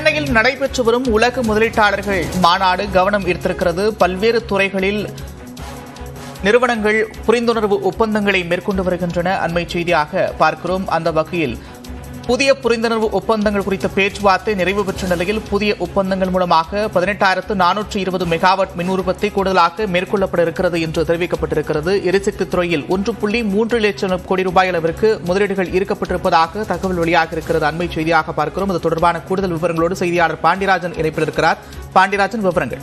சென்னையில் நடைபெற்று வரும் உலக முதலீட்டாளர்கள் மாநாடு கவனம் ஈர்த்திருக்கிறது பல்வேறு துறைகளில் நிறுவனங்கள் புரிந்துணர்வு ஒப்பந்தங்களை மேற்கொண்டு வருகின்றன அண்மை செய்தியாக பார்க்கிறோம் அந்த வகையில் புதிய புரிந்துணர்வு ஒப்பந்தங்கள் குறித்த பேச்சுவார்த்தை நிறைவு பெற்ற நிலையில் புதிய ஒப்பந்தங்கள் மூலமாக பதினெட்டாயிரத்து நானூற்று இருபது மெகாவாட் மின் உற்பத்தி கூடுதலாக மேற்கொள்ளப்பட இருக்கிறது என்று தெரிவிக்கப்பட்டிருக்கிறது எரிசக்தி துறையில் ஒன்று புள்ளி மூன்று லட்சம் கோடி ரூபாய் அளவிற்கு முதலீடுகள் ஈர்க்கப்பட்டிருப்பதாக தகவல் வெளியாக இருக்கிறது அண்மை செய்தியாக பார்க்கிறோம் இது தொடர்பான கூடுதல் விவரங்களோடு செய்தியாளர் பாண்டியராஜன் இணைப்பில் இருக்கிறார் பாண்டியராஜன் விவரங்கள்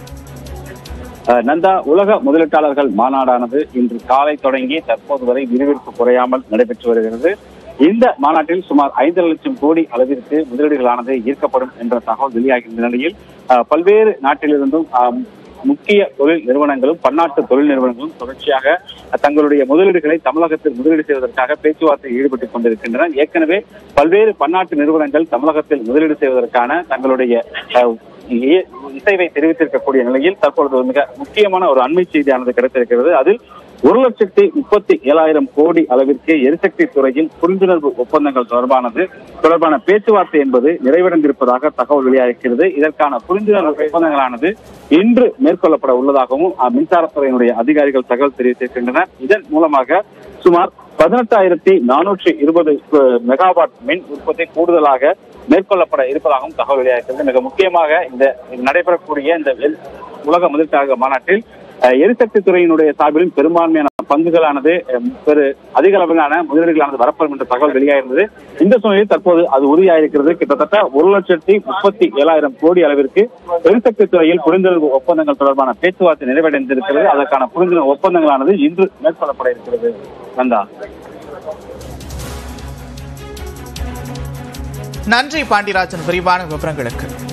அஹ் நந்தா உலக முதலீட்டாளர்கள் மாநாடானது இன்று காலை தொடங்கி தற்போது வரை விறுவிறுப்பு குறையாமல் நடைபெற்று வருகிறது இந்த மாநாட்டில் சுமார் ஐந்து லட்சம் கோடி அளவிற்கு முதலீடுகளானது ஈர்க்கப்படும் என்ற தகவல் வெளியாகின்ற நிலையில் அஹ், பல்வேறு நாட்டிலிருந்தும் அஹ், முக்கிய தொழில் நிறுவனங்களும் பன்னாட்டு தொழில் நிறுவனங்களும் தொடர்ச்சியாக தங்களுடைய முதலீடுகளை தமிழகத்தில் முதலீடு செய்வதற்காக பேச்சுவார்த்தையில் ஈடுபட்டுக் கொண்டிருக்கின்றன ஏற்கனவே பல்வேறு பன்னாட்டு நிறுவனங்கள் தமிழகத்தில் முதலீடு செய்வதற்கான தங்களுடைய அஹ், இ- இசைவை தெரிவித்திருக்கக்கூடிய நிலையில் தற்பொழுது ஒரு மிக முக்கியமான ஒரு அண்மை செய்தியானது கிடைத்திருக்கிறது அதில் ஒரு லட்சத்தி முப்பத்தி ஏழாயிரம் கோடி அளவிற்கு எரிசக்தி துறையில் புரிந்துணர்வு ஒப்பந்தங்கள் தொடர்பானது தொடர்பான பேச்சுவார்த்தை என்பது நிறைவடைந்திருப்பதாக தகவல் வெளியாகிறது இதற்கான புரிந்துணர்வு ஒப்பந்தங்களானது இன்று மேற்கொள்ளப்பட உள்ளதாகவும் அஹ், மின்சாரத்துறையினுடைய அதிகாரிகள் தகவல் தெரிவித்திருக்கின்றனர் இதன் மூலமாக சுமார் பதினெட்டாயிரத்தி நானூற்றி இருபது மெகாவாட் மின் உற்பத்தி கூடுதலாக மேற்கொள்ளப்பட இருப்பதாகவும் தகவல் வெளியாகிறது மிக முக்கியமாக இந்த நடைபெறக்கூடிய இந்த வெல்- உலக முதலீட்டாளர் மாநாட்டில் அஹ், எரிசக்தி துறையினுடைய சார்பிலும் பெரும்பான்மையான பங்குகளானது அஹ், பெரு அதிக அளவிலான முதலீடுகளானது வரப்படும் என்ற தகவல் வெளியாகிறது இந்த சூழ்நிலையில் தற்போது அது உறுதியாயிருக்கிறது கிட்டத்தட்ட ஒரு லட்சத்தி முப்பத்தி ஏழாயிரம் கோடி அளவிற்கு எரிசக்தி துறையில் புரிந்துணர்வு ஒப்பந்தங்கள் தொடர்பான பேச்சுவார்த்தை நிறைவடைந்திருக்கிறது அதற்கான புரிந்துணர்வு ஒப்பந்தங்களானது இன்று மேற்கொள்ளப்பட இருக்கிறது நந்தா நன்றி பாண்டியராஜன் விரிவான விவரங்களுக்கு